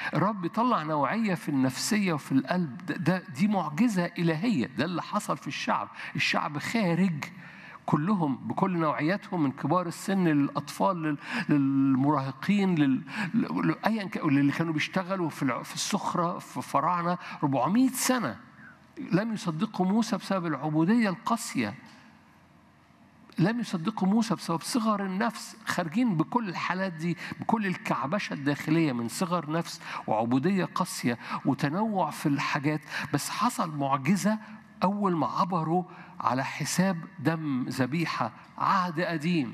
الرب بيطلع نوعية في النفسية وفي القلب ده, ده دي معجزة إلهية ده اللي حصل في الشعب الشعب خارج كلهم بكل نوعياتهم من كبار السن للاطفال لل- للمراهقين لل... ل- ايا كان اللي كانوا بيشتغلوا في الع- في السخره في فراعنه 400 سنه لم يصدقوا موسى بسبب العبوديه القاسيه لم يصدقوا موسى بسبب صغر النفس خارجين بكل الحالات دي بكل الكعبشة الداخلية من صغر نفس وعبودية قاسية وتنوع في الحاجات بس حصل معجزة أول ما عبروا على حساب دم ذبيحة عهد قديم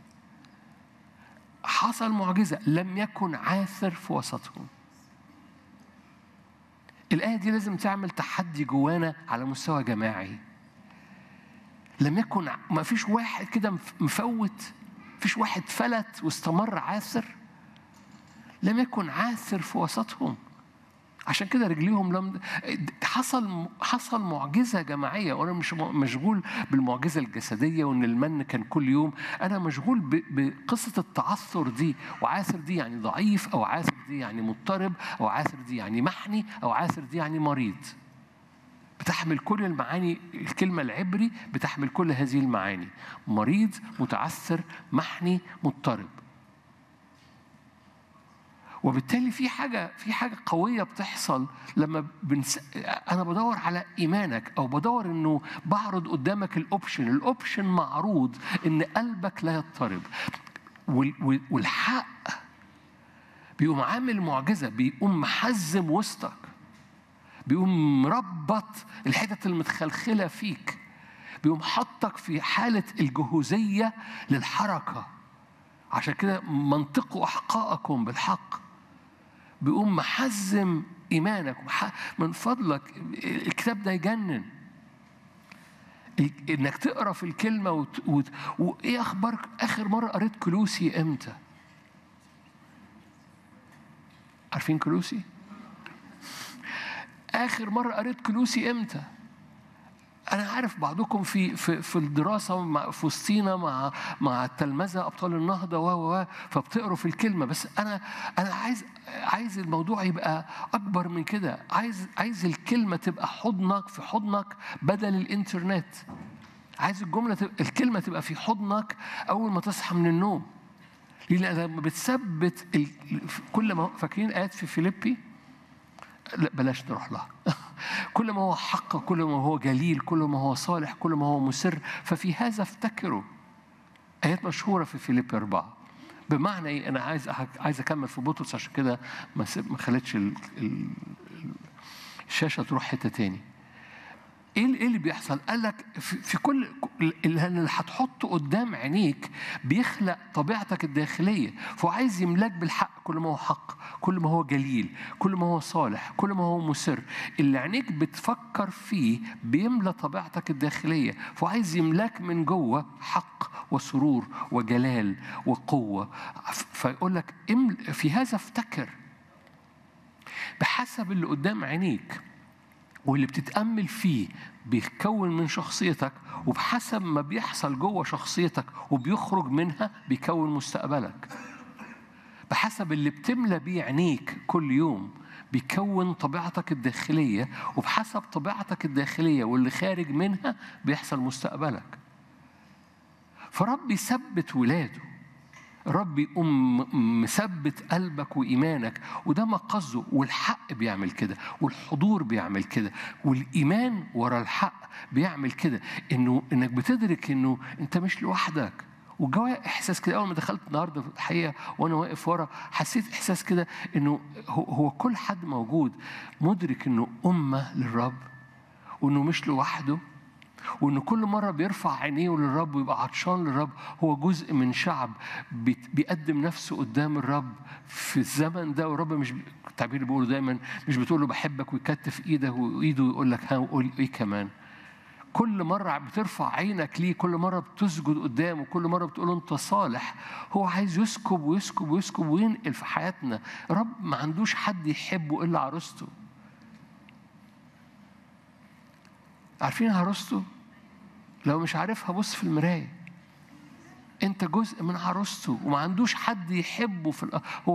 حصل معجزة لم يكن عاثر في وسطهم الآية دي لازم تعمل تحدي جوانا على مستوى جماعي لم يكن ما فيش واحد كده مف- مفوت فيش واحد فلت واستمر عاثر لم يكن عاثر في وسطهم عشان كده رجليهم لم حصل حصل معجزه جماعيه وانا مش م- مشغول بالمعجزه الجسديه وان المن كان كل يوم انا مشغول ب- بقصه التعثر دي وعاثر دي يعني ضعيف او عاثر دي يعني مضطرب او عاثر دي يعني محني او عاثر دي يعني مريض بتحمل كل المعاني الكلمة العبري بتحمل كل هذه المعاني مريض متعثر محني مضطرب وبالتالي في حاجة في حاجة قوية بتحصل لما بنس... أنا بدور على إيمانك أو بدور إنه بعرض قدامك الأوبشن، الأوبشن معروض إن قلبك لا يضطرب وال... وال- والحق بيقوم عامل معجزة بيقوم محزم وسطك بيقوم مربط الحتت المتخلخلة فيك بيقوم حطك في حالة الجهوزية للحركة عشان كده منطقوا أحقاءكم بالحق بيقوم محزم إيمانك ومح- من فضلك الكتاب ده يجنن انك تقرا في الكلمه وت... وت... وايه اخبار اخر مره قريت كلوسي امتى عارفين كلوسي اخر مره قريت كلوسي امتى انا عارف بعضكم في في في الدراسه مع في وسطينا مع مع التلمذه ابطال النهضه و و فبتقروا في الكلمه بس انا انا عايز عايز الموضوع يبقى اكبر من كده عايز عايز الكلمه تبقى حضنك في حضنك بدل الانترنت عايز الجمله تبقى الكلمه تبقى في حضنك اول ما تصحى من النوم لان لما بتثبت ال... كل ما فاكرين ايات في فيليبي لا بلاش نروح لها كل ما هو حق كل ما هو جليل كل ما هو صالح كل ما هو مسر ففي هذا افتكروا آيات مشهورة في فيليب أربعة بمعنى إيه أنا عايز أح- عايز أكمل في بطرس عشان كده ما سيب- ما خليتش ال- ال- الشاشة تروح حتة تاني ايه اللي- ايه اللي بيحصل؟ قال لك في في كل اللي اللي هتحطه قدام عينيك بيخلق طبيعتك الداخليه، فهو عايز يملاك بالحق كل ما هو حق، كل ما هو جليل، كل ما هو صالح، كل ما هو مسر، اللي عينيك بتفكر فيه بيملى طبيعتك الداخليه، فهو عايز يملاك من جوه حق وسرور وجلال وقوه، ف- فيقول لك امل- في هذا افتكر بحسب اللي قدام عينيك واللي بتتأمل فيه بيتكون من شخصيتك وبحسب ما بيحصل جوه شخصيتك وبيخرج منها بيكون مستقبلك بحسب اللي بتملى بيه عينيك كل يوم بيكون طبيعتك الداخلية وبحسب طبيعتك الداخلية واللي خارج منها بيحصل مستقبلك فرب يثبت ولاده رب يقوم مثبت قلبك وإيمانك وده ما قصده والحق بيعمل كده والحضور بيعمل كده والإيمان ورا الحق بيعمل كده إنه إنك بتدرك إنه أنت مش لوحدك وجوايا إحساس كده أول ما دخلت النهاردة في الحقيقة وأنا واقف ورا حسيت إحساس كده إنه هو, هو كل حد موجود مدرك إنه أمة للرب وإنه مش لوحده وإن كل مرة بيرفع عينيه للرب ويبقى عطشان للرب هو جزء من شعب بيت- بيقدم نفسه قدام الرب في الزمن ده والرب مش بي- التعبير اللي بيقوله دايما مش بتقول له بحبك ويكتف ايده وايده ويقول لك ها وقول ايه كمان كل مرة بترفع عينك ليه كل مرة بتسجد قدامه كل مرة بتقول له أنت صالح هو عايز يسكب ويسكب ويسكب وينقل في حياتنا رب ما عندوش حد يحبه إلا عروسته عارفين عروسته لو مش عارفها بص في المراية انت جزء من عروسته وما عندوش حد يحبه في الأ... هو